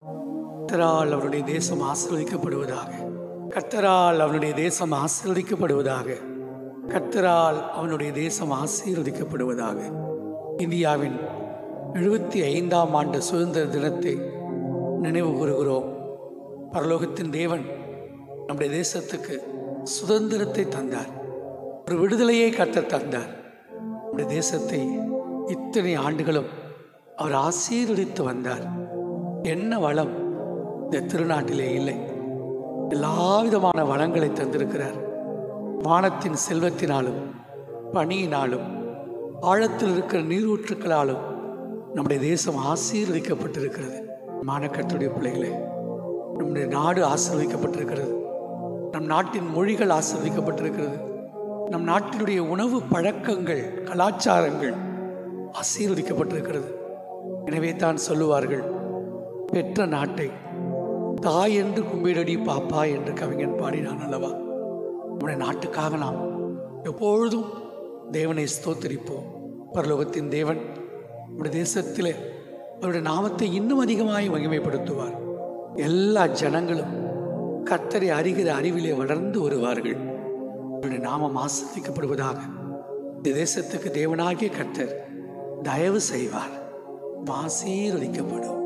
கர்த்தரால் அவருடைய தேசம் ஆசீர்வதிக்கப்படுவதாக கர்த்தரால் அவனுடைய தேசம் ஆசீர்வதிக்கப்படுவதாக கர்த்தரால் அவனுடைய தேசம் ஆசீர்வதிக்கப்படுவதாக இந்தியாவின் எழுபத்தி ஐந்தாம் ஆண்டு சுதந்திர தினத்தை நினைவு கூறுகிறோம் பரலோகத்தின் தேவன் நம்முடைய தேசத்துக்கு சுதந்திரத்தை தந்தார் ஒரு விடுதலையை கர்த்தர் தந்தார் நம்முடைய தேசத்தை இத்தனை ஆண்டுகளும் அவர் ஆசீர்வதித்து வந்தார் என்ன வளம் இந்த திருநாட்டிலே இல்லை எல்லா விதமான வளங்களை தந்திருக்கிறார் வானத்தின் செல்வத்தினாலும் பணியினாலும் ஆழத்தில் இருக்கிற நீரூற்றுக்களாலும் நம்முடைய தேசம் ஆசீர்வதிக்கப்பட்டிருக்கிறது மானக்கத்துடைய பிள்ளைகளே நம்முடைய நாடு ஆசீர்வதிக்கப்பட்டிருக்கிறது நம் நாட்டின் மொழிகள் ஆசீர்வதிக்கப்பட்டிருக்கிறது நம் நாட்டினுடைய உணவு பழக்கங்கள் கலாச்சாரங்கள் ஆசீர்வதிக்கப்பட்டிருக்கிறது எனவே தான் சொல்லுவார்கள் பெற்ற நாட்டை தாய் என்று கும்பிடடி பாப்பா என்று கவிஞன் பாடினான் அல்லவா நம்முடைய நாட்டுக்காக நாம் எப்பொழுதும் தேவனை ஸ்தோத்தரிப்போம் பரலோகத்தின் தேவன் நம்முடைய தேசத்திலே அவருடைய நாமத்தை இன்னும் அதிகமாய் மகிமைப்படுத்துவார் எல்லா ஜனங்களும் கர்த்தரை அறிகிற அறிவிலே வளர்ந்து வருவார்கள் அவருடைய நாமம் ஆசிரிக்கப்படுவதாக இந்த தேசத்துக்கு தேவனாகிய கர்த்தர் தயவு செய்வார் ஆசீர்வதிக்கப்படும்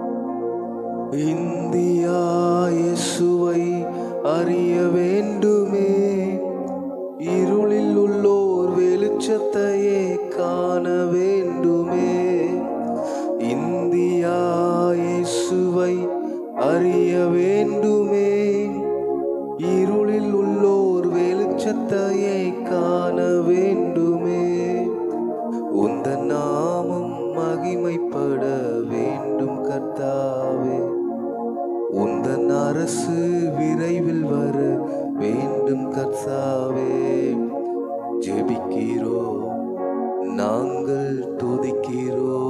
இந்தியா இயேசுவை அறிய வேண்டுமே இருளில் உள்ளோர் வெளிச்சத்தையே காண வேண்டுமே இந்தியா இயேசுவை அறிய வேண்டுமே இருளில் உள்ளோர் வெளிச்சத்தையே காண வேண்டுமே உந்த நாமம் மகிமைப்பட வேண்டும் கர்த்தாவே உந்தன் அரசு விரைவில் வர வேண்டும் கர்த்தாவே ஜெபிக்கிறோ நாங்கள் துதிக்கிறோ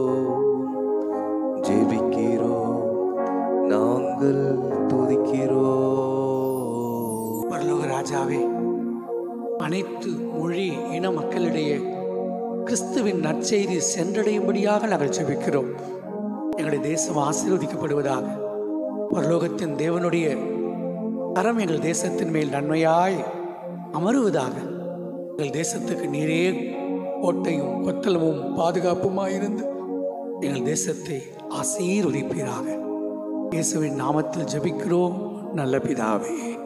ஜெபிக்கிறோ நாங்கள் துதிக்கிறோ பரலோக ராஜாவே அனைத்து மொழி இன மக்களிடையே கிறிஸ்துவின் நற்செய்தி சென்றடையும்படியாக நாங்கள் ஜெபிக்கிறோம் எங்களுடைய தேசம் ஆசீர்வதிக்கப்படுவதாக பரலோகத்தின் தேவனுடைய கரம் எங்கள் தேசத்தின் மேல் நன்மையாய் அமருவதாக எங்கள் தேசத்துக்கு நீரே கோட்டையும் கொத்தளமும் பாதுகாப்புமாயிருந்து எங்கள் தேசத்தை ஆசீர்வதிப்பீராக இயேசுவின் நாமத்தில் ஜெபிக்கிறோம் நல்ல பிதாவே